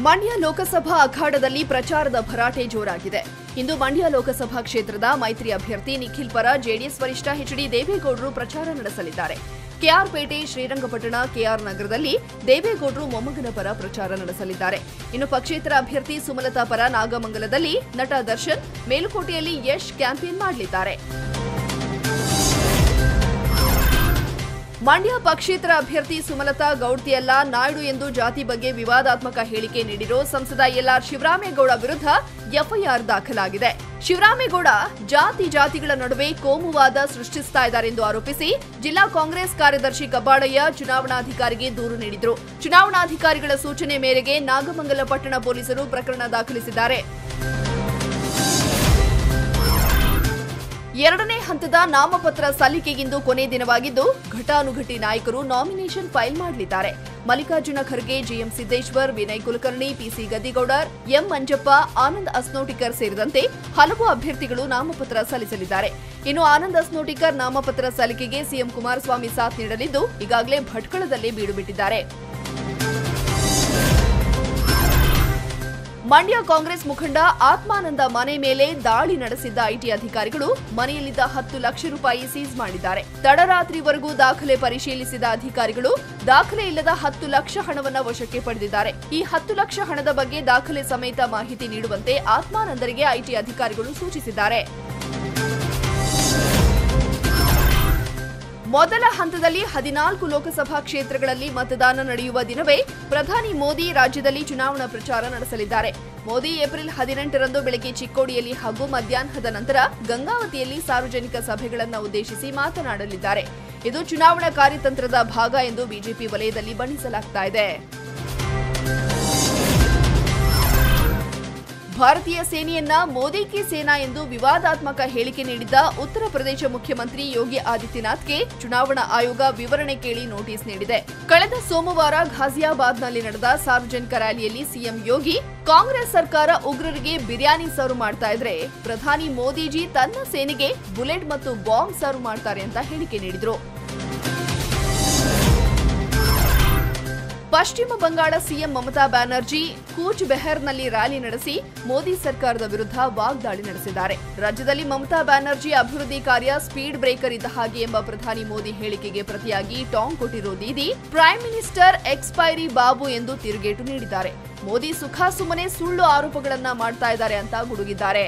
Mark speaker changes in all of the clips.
Speaker 1: ಮಂಡ್ಯ ಲೋಕಸಭಾ ಅಖಾಡದಲ್ಲಿ ಪ್ರಚಾರದ ಭರಾಟೆ ಜೋರಾಗಿದೆ ಇಂದು ಮಂಡ್ಯ ಲೋಕಸಭಾ ಕ್ಷೇತ್ರದ ಮೈತ್ರಿ ಅಭ್ಯರ್ಥಿ ನಿಖಿಲ್ ಪರ ಜೆಡಿಎಸ್ ವರಿಷ್ಠ ಎಚ್ಡಿ ದೇವೇಗೌಡರು ಪ್ರಚಾರ ನಡೆಸಲಿದ್ದಾರೆ ಕೆಆರ್ಪೇಟೆ ಶ್ರೀರಂಗಪಟ್ಟಣ ಕೆಆರ್ ನಗರದಲ್ಲಿ ದೇವೇಗೌಡರು ಮೊಮ್ಮಗನ ಪರ ಪ್ರಚಾರ ನಡೆಸಲಿದ್ದಾರೆ ಇನ್ನು ಪಕ್ಷೇತರ ಅಭ್ಯರ್ಥಿ ಸುಮಲತಾ ಪರ ನಾಗಮಂಗಲದಲ್ಲಿ ನಟ ದರ್ಶನ್ ಮೇಲುಕೋಟೆಯಲ್ಲಿ ಯಶ್ ಕ್ಯಾಂಪೇನ್ ಮಾಡಲಿದ್ದಾರೆ ಮಂಡ್ಯ ಪಕ್ಷೇತರ ಅಭ್ಯರ್ಥಿ ಸುಮಲತಾ ಗೌಡ್ತಿಯಲ್ಲ ನಾಯ್ಡು ಎಂದು ಜಾತಿ ಬಗ್ಗೆ ವಿವಾದಾತ್ಮಕ ಹೇಳಿಕೆ ನೀಡಿರೋ ಸಂಸದ ಎಲ್ಆರ್ ಶಿವರಾಮೇಗೌಡ ವಿರುದ್ಧ ಎಫ್ಐಆರ್ ದಾಖಲಾಗಿದೆ ಶಿವರಾಮೇಗೌಡ ಜಾತಿ ಜಾತಿಗಳ ನಡುವೆ ಕೋಮುವಾದ ಸೃಷ್ಟಿಸ್ತಾ ಇದ್ದಾರೆಂದು ಆರೋಪಿಸಿ ಜಿಲ್ಲಾ ಕಾಂಗ್ರೆಸ್ ಕಾರ್ಯದರ್ಶಿ ಕಬ್ಬಾಳಯ್ಯ ಚುನಾವಣಾಧಿಕಾರಿಗೆ ದೂರು ನೀಡಿದ್ರು ಚುನಾವಣಾಧಿಕಾರಿಗಳ ಸೂಚನೆ ಮೇರೆಗೆ ನಾಗಮಂಗಲ ಪಟ್ಟಣ ಪೊಲೀಸರು ಪ್ರಕರಣ ದಾಖಲಿಸಿದ್ದಾರೆ ಎರಡನೇ ಹಂತದ ನಾಮಪತ್ರ ಸಲ್ಲಿಕೆಗಿಂದು ಕೊನೆ ದಿನವಾಗಿದ್ದು ಘಟಾನುಘಟಿ ನಾಯಕರು ನಾಮಿನೇಷನ್ ಫೈಲ್ ಮಾಡಲಿದ್ದಾರೆ Mallikarjuna Kharge GM Siddeshwar Vinay Kulkarni PC Gaddigoudar M Manjappa Anand Asnotikar ಸೇರಿದಂತೆ ಹಲವು ಅಭ್ಯರ್ಥಿಗಳು ನಾಮಪತ್ರ ಸಲ್ಲಿಸಲಿದ್ದಾರೆ ಇನ್ನು ಆನಂದ್ ಅಸ್ನೋಟಿಕರ್ ನಾಮಪತ್ರ ಸಲ್ಲಿಕೆಗೆ ಸಿಎಂ ಕುಮಾರಸ್ವಾಮಿ ಸಾಥ್ ನೀಡಲಿದ್ದು ಈಗಾಗಲೇ ಭಟ್ಕಳದಲ್ಲೇ ಬೀಡು ಬಿಟ್ಟಿದ್ದಾರೆ ಮಂಡ್ಯ ಕಾಂಗ್ರೆಸ್ ಮುಖಂಡ ಆತ್ಮಾನಂದ ಮನೆ ಮೇಲೆ ದಾಳಿ ನಡೆಸಿದ್ದ ಐಟಿ ಅಧಿಕಾರಿಗಳು ಮನೆಯಲ್ಲಿದ್ದ ಹತ್ತು ಲಕ್ಷ ರೂಪಾಯಿ ಸೀಸ್ ಮಾಡಿದ್ದಾರೆ ತಡರಾತ್ರಿವರೆಗೂ ದಾಖಲೆ ಪರಿಶೀಲಿಸಿದ ಅಧಿಕಾರಿಗಳು ದಾಖಲೆ ಇಲ್ಲದ ಹತ್ತು ಲಕ್ಷ ಹಣವನ್ನ ವಶಕ್ಕೆ ಪಡೆದಿದ್ದಾರೆ ಈ ಹತ್ತು ಲಕ್ಷ ಹಣದ ಬಗ್ಗೆ ದಾಖಲೆ ಸಮೇತ ಮಾಹಿತಿ ನೀಡುವಂತೆ ಆತ್ಮಾನಂದರಿಗೆ ಐಟಿ ಅಧಿಕಾರಿಗಳು ಸೂಚಿಸಿದ್ದಾರೆ ಮೊದಲ ಹಂತದಲ್ಲಿ ಹದಿನಾಲ್ಕು ಲೋಕಸಭಾ ಕ್ಷೇತ್ರಗಳಲ್ಲಿ ಮತದಾನ ನಡೆಯುವ ದಿನವೇ ಪ್ರಧಾನಿ ಮೋದಿ ರಾಜ್ಯದಲ್ಲಿ ಚುನಾವಣಾ ಪ್ರಚಾರ ನಡೆಸಲಿದ್ದಾರೆ ಮೋದಿ ಏಪ್ರಿಲ್ ಹದಿನೆಂಟರಂದು ಬೆಳಗ್ಗೆ ಚಿಕ್ಕೋಡಿಯಲ್ಲಿ ಹಾಗೂ ಮಧ್ಯಾಹ್ನದ ನಂತರ ಗಂಗಾವತಿಯಲ್ಲಿ ಸಾರ್ವಜನಿಕ ಸಭೆಗಳನ್ನು ಉದ್ದೇಶಿಸಿ ಮಾತನಾಡಲಿದ್ದಾರೆ ಇದು ಚುನಾವಣಾ ಕಾರ್ಯತಂತ್ರದ ಭಾಗ ಎಂದು ಬಿಜೆಪಿ ವಲಯದಲ್ಲಿ ಬಣ್ಣಿಸಲಾಗ್ತಾ ಇದೆ ಭಾರತೀಯ ಸೇನೆಯನ್ನ ಮೋದಿ ಕಿ ಸೇನಾ ಎಂದು ವಿವಾದಾತ್ಮಕ ಹೇಳಿಕೆ ನೀಡಿದ್ದ ಉತ್ತರ ಪ್ರದೇಶ ಮುಖ್ಯಮಂತ್ರಿ ಯೋಗಿ ಆದಿತ್ಯನಾಥ್ಗೆ ಚುನಾವಣಾ ಆಯೋಗ ವಿವರಣೆ ಕೇಳಿ ನೋಟಿಸ್ ನೀಡಿದೆ ಕಳೆದ ಸೋಮವಾರ ಘಾಜಿಯಾಬಾದ್ನಲ್ಲಿ ನಡೆದ ಸಾರ್ವಜನಿಕ ರ್ಯಾಲಿಯಲ್ಲಿ ಸಿಎಂ ಯೋಗಿ ಕಾಂಗ್ರೆಸ್ ಸರ್ಕಾರ ಉಗ್ರರಿಗೆ ಬಿರಿಯಾನಿ ಸರ್ವ್ ಮಾಡ್ತಾ ಇದ್ರೆ ಪ್ರಧಾನಿ ಮೋದಿಜಿ ತನ್ನ ಸೇನೆಗೆ ಬುಲೆಟ್ ಮತ್ತು ಬಾಂಬ್ ಸರ್ವ್ ಮಾಡ್ತಾರೆ ಅಂತ ಹೇಳಿಕೆ ನೀಡಿದ್ರು ಪಶ್ಚಿಮ ಬಂಗಾಳ ಸಿಎಂ ಮಮತಾ ಬ್ಯಾನರ್ಜಿ ಕೂಚ್ ಬೆಹರ್ನಲ್ಲಿ ರ್ಯಾಲಿ ನಡೆಸಿ ಮೋದಿ ಸರ್ಕಾರದ ವಿರುದ್ಧ ವಾಗ್ದಾಳಿ ನಡೆಸಿದ್ದಾರೆ ರಾಜ್ಯದಲ್ಲಿ ಮಮತಾ ಬ್ಯಾನರ್ಜಿ ಅಭಿವೃದ್ಧಿ ಕಾರ್ಯ ಸ್ಪೀಡ್ ಬ್ರೇಕರ್ ಇದ್ದ ಹಾಗೆ ಎಂಬ ಪ್ರಧಾನಿ ಮೋದಿ ಹೇಳಿಕೆಗೆ ಪ್ರತಿಯಾಗಿ ಟಾಂಗ್ ಕೊಟ್ಟಿರೋ Didi prime minister expiry babu ಎಂದು ತಿರುಗೇಟು ನೀಡಿದ್ದಾರೆ ಮೋದಿ ಸುಖ ಸುಮ್ಮನೆ ಸುಳ್ಳು ಆರೋಪಗಳನ್ನ ಮಾಡ್ತಾ ಇದ್ದಾರೆ ಅಂತ ಗುಡುಗಿದ್ದಾರೆ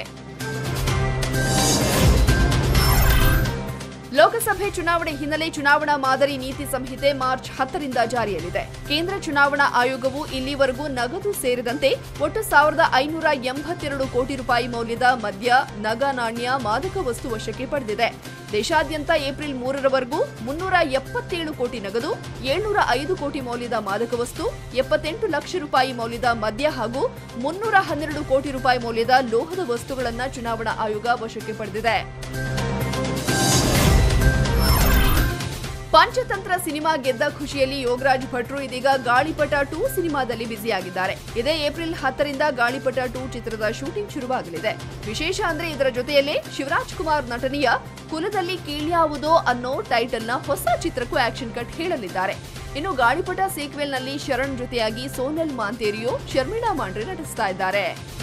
Speaker 1: ಲೋಕಸಭೆ ಚುನಾವಣೆ ಹಿನ್ನೆಲೆ ಚುನಾವಣಾ ಮಾದರಿ ನೀತಿ ಸಂಹಿತೆ ಮಾರ್ಚ್ ಹತ್ತರಿಂದ ಜಾರಿಯಲ್ಲಿದೆ ಕೇಂದ್ರ ಚುನಾವಣಾ ಆಯೋಗವು ಇಲ್ಲಿವರೆಗೂ ನಗದು ಸೇರಿದಂತೆ ಒಟ್ಟು ಸಾವಿರದ ಐನೂರ ಎಂಬತ್ತೆರಡು ಕೋಟಿ ರೂಪಾಯಿ ಮೌಲ್ಯದ ಮದ್ಯ ನಗ ನಾಣ್ಯ ಮಾದಕ ವಸ್ತು ವಶಕ್ಕೆ ಪಡೆದಿದೆ ದೇಶಾದ್ಯಂತ ಏಪ್ರಿಲ್ ಮೂರರವರೆಗೂ ಮುನ್ನೂರ ಎಪ್ಪತ್ತೇಳು ಕೋಟಿ ನಗದು ಏಳ್ನೂರ ಐದು ಕೋಟಿ ಮೌಲ್ಯದ ಮಾದಕ ವಸ್ತು ಎಪ್ಪತ್ತೆಂಟು ಲಕ್ಷ ರೂಪಾಯಿ ಮೌಲ್ಯದ ಮದ್ಯ ಹಾಗೂ ಮುನ್ನೂರ ಹನ್ನೆರಡು ಕೋಟಿ ರೂಪಾಯಿ ಮೌಲ್ಯದ ಲೋಹದ ವಸ್ತುಗಳನ್ನು ಚುನಾವಣಾ ಆಯೋಗ ವಶಕ್ಕೆ ಪಡೆದಿದೆ ಪಂಚತಂತ್ರ ಸಿನಿಮಾ ಗೆದ್ದ ಖುಷಿಯಲ್ಲಿ ಯೋಗರಾಜ್ ಭಟ್ರು ಇದೀಗ ಗಾಳಿಪಟ ಟೂ ಸಿನಿಮಾದಲ್ಲಿ ಬ್ಯುಸಿಯಾಗಿದ್ದಾರೆ ಇದೇ ಏಪ್ರಿಲ್ ಹತ್ತರಿಂದ ಗಾಳಿಪಟ ಟೂ ಚಿತ್ರದ ಶೂಟಿಂಗ್ ಶುರುವಾಗಲಿದೆ ವಿಶೇಷ ಅಂದ್ರೆ ಇದರ ಜೊತೆಯಲ್ಲೇ ಶಿವರಾಜ್ ಕುಮಾರ್ ನಟನೆಯ ಕುಲದಲ್ಲಿ ಕೀಳ್ಯಾವುದೋ ಅನ್ನೋ ಟೈಟಲ್ನ ಹೊಸ ಚಿತ್ರಕ್ಕೂ ಆಕ್ಷನ್ ಕಟ್ ಹೇಳಲಿದ್ದಾರೆ ಇನ್ನು ಗಾಳಿಪಟ ಸೀಕ್ವೆಲ್ನಲ್ಲಿ ಶರಣ್ ಜೊತೆಯಾಗಿ ಸೋನಲ್ ಮಾಂತೇರಿಯೋ ಶರ್ಮಿಳಾ ಮಾಂಡ್ರೆ ನಟಿಸ್ತಾ ಇದ್ದಾರೆ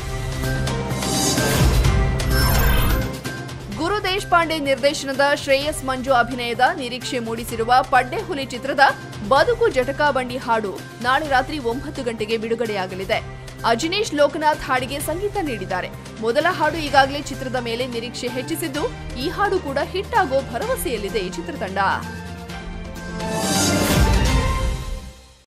Speaker 1: ಗುರು ದೇಶಪಾಂಡೆ ನಿರ್ದೇಶನದ ಶ್ರೇಯಸ್ ಮಂಜು ಅಭಿನಯದ ನಿರೀಕ್ಷೆ ಮೂಡಿಸಿರುವ ಪಡ್ಡೆ ಹುಲಿ ಚಿತ್ರದ ಬದುಕು ಜಟಕಾ ಬಂಡಿ ಹಾಡು ನಾಳೆ ರಾತ್ರಿ ಒಂಬತ್ತು ಗಂಟೆಗೆ ಬಿಡುಗಡೆಯಾಗಲಿದೆ ಅಜಿನೇಶ್ ಲೋಕನಾಥ್ ಹಾಡಿಗೆ ಸಂಗೀತ ನೀಡಿದ್ದಾರೆ ಮೊದಲ ಹಾಡು ಈಗಾಗಲೇ ಚಿತ್ರದ ಮೇಲೆ ನಿರೀಕ್ಷೆ ಹೆಚ್ಚಿಸಿದ್ದು ಈ ಹಾಡು ಕೂಡ ಹಿಟ್ ಆಗೋ ಭರವಸೆಯಲ್ಲಿದೆ ಈ ಚಿತ್ರತಂಡ